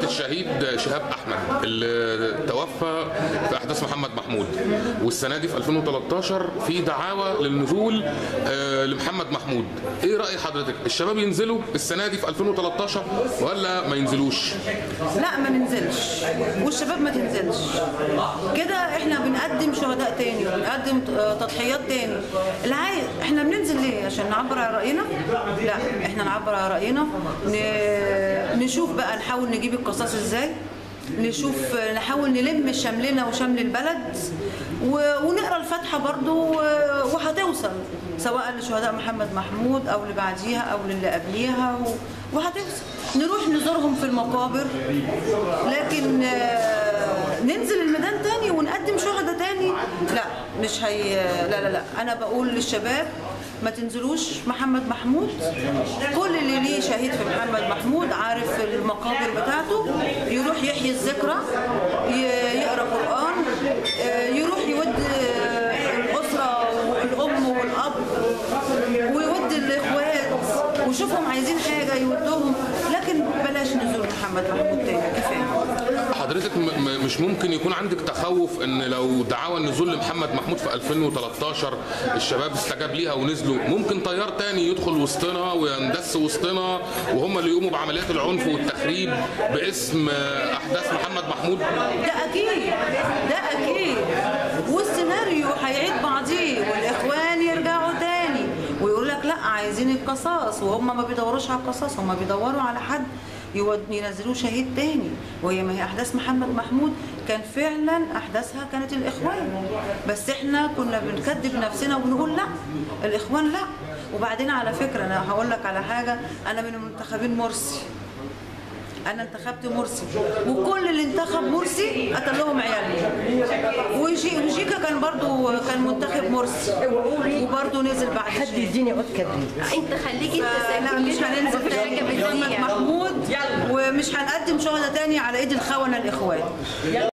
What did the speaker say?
الشهيد شهاب احمد اللي توفى في احداث محمد محمود والسنه دي في 2013 في دعاوى للنزول آه، لمحمد محمود ايه راي حضرتك الشباب ينزلوا السنه دي في 2013 ولا ما ينزلوش لا ما ننزلش والشباب ما تنزلش كده احنا بنقدم شهداء تاني وبنقدم آه، تضحيات تاني العايز احنا بننزل ليه عشان نعبر عن راينا لا احنا نعبر عن راينا ن... نشوف بقى نحاول نجيب القصاص ازاي نشوف نحاول نلم شملنا وشمل البلد و... ونقرا الفاتحه برضو و- وهتوصل سواء لشهداء محمد محمود او اللي بعديها او للي قبليها و... وهتوصل نروح نزورهم في المقابر لكن آه، ننزل الميدان تاني ونقدم شهداء تاني لا مش هي لا لا لا انا بقول للشباب ما تنزلوش محمد محمود كل اللي ليه شهيد في محمد محمود عارف المقابر بتاعته يروح يحيي الذكرى ي- يقرا قران آه، يروح يود آه، الاسره والام والاب ويود الاخوات ويشوفهم عايزين حاجه يودوهم لكن بلاش نزول محمد محمود تاني كفايه حضرتك م- م- مش ممكن يكون عندك تخوف ان لو دعاوى النزول لمحمد محمود في 2013 الشباب استجاب ليها ونزلوا ممكن تيار تاني يدخل وسطنا ويندس وسطنا وهم اللي يقوموا بعمليات العنف والتخريب باسم آه، احداث محمد محمود ده اكيد ده اكيد والسيناريو هيعيد بعضيه والاخوان يرجعوا تاني ويقول لك لا عايزين القصاص وهم ما بيدوروش على القصاص هم بيدوروا على حد يود- ينزلوه شهيد تاني وهي ما هي احداث محمد محمود كان فعلا احداثها كانت الاخوان بس احنا كنا بنكذب نفسنا وبنقول لا الاخوان لا وبعدين على فكره انا هقول لك على حاجه انا من منتخبين مرسي انا انتخبت مرسي وكل اللي انتخب مرسي قتل لهم عيالهم وجي وجيكا كان برضو كان منتخب مرسي وبرضو نزل بعد حد شوية. يديني عود كبريت انت خليكي لا مش هننزل تاني محمد محمود ومش هنقدم شهداء تاني على ايد الخونة الاخوان